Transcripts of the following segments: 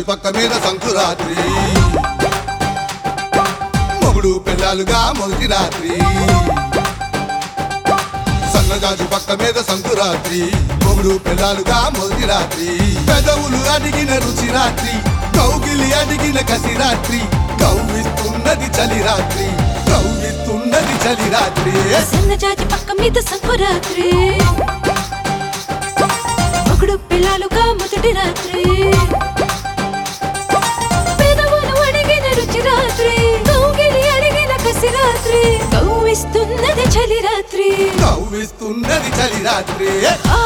పక్క మీద సంకురాత్రి మొగుడు పిల్లలుగా మొదటి రాత్రి సన్నజాజు పక్క మీద సంకురాత్రి మొగుడు పిల్లలుగా మొదటి రాత్రి పెదవులు అడిగిన రుచి రాత్రి కౌగిలి అడిగిన కసి రాత్రి కవ్విస్తున్నది చలి రాత్రి కవ్విస్తున్నది చలి రాత్రి సన్నజాజి పక్క మీద సంకురాత్రి ఒకడు పిల్లలుగా మొదటి రాత్రి పెదవులు అడిగిన రుచి రాత్రి కౌగిలి అడిగిన కసి రాత్రి కవ్విస్తున్నది చలి రాత్రి కవ్విస్తున్నది చలి రాత్రి ఆ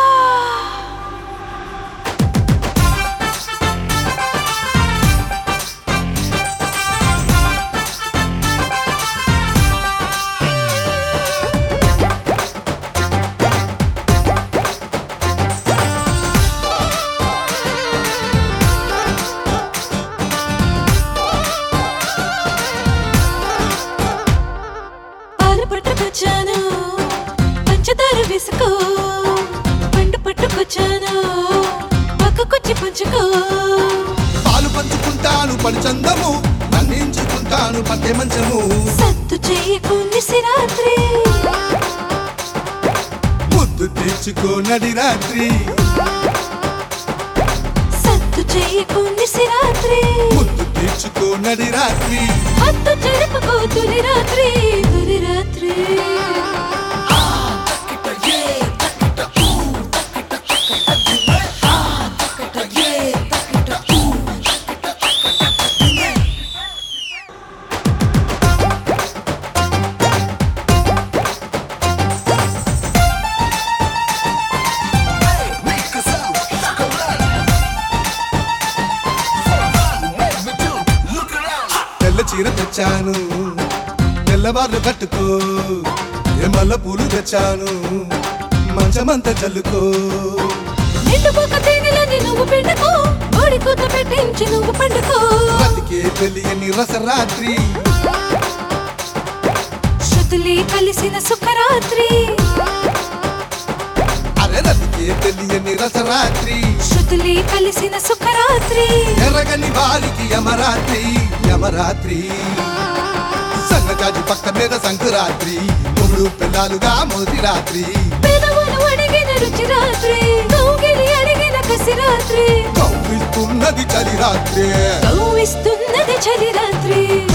పాలు పట్టుకొచ్చాను పంచదార వేసుకో పండు పట్టుకొచ్చాను పక్కకొచ్చి పంచుకో పాలు పంచుకుంటాను పడి చందము అందించుకుంటాను పట్టె మంచము సత్తు చేయకు నిసిరాత్రి ముద్దు తీర్చుకోనడి రాత్రి సత్తు చేయకు నిసిరాత్రి ముద్దు తీర్చుకోనడి రాత్రి హత్తు జరుపుకో తొలి రాత్రి తొలి రాత్రి తెల్ల చీర తెచ్చాను తెల్లవార్లు కట్టుకో ఎమల్ల పూలు తెచ్చాను మంచమంతా చల్లుకో నిండుపోక తేనెలని నువ్వు పిండుకో ఓడి కూత పెట్టించి నువ్వు పండుకో బతికే తెలియని రసరాత్రి శృతులే కలిసిన సుఖరాత్రి అరే రతికే తెలియని రసరాత్రి శృతులే కలిసిన సుఖరాత్రి ఎర్రగని వారికి యమరాత్రి యమరాత్రి సన్నజాజి పక్క మీద సంకురాత్రి మూడు పిల్లలుగా మొదటి రాత్రి పెదవులు అడిగిన రుచి రాత్రి కౌగిలి అడిగిన కసి రాత్రి కవ్విస్తున్నది చలి రాత్రి కవ్విస్తున్నది చలి రాత్రి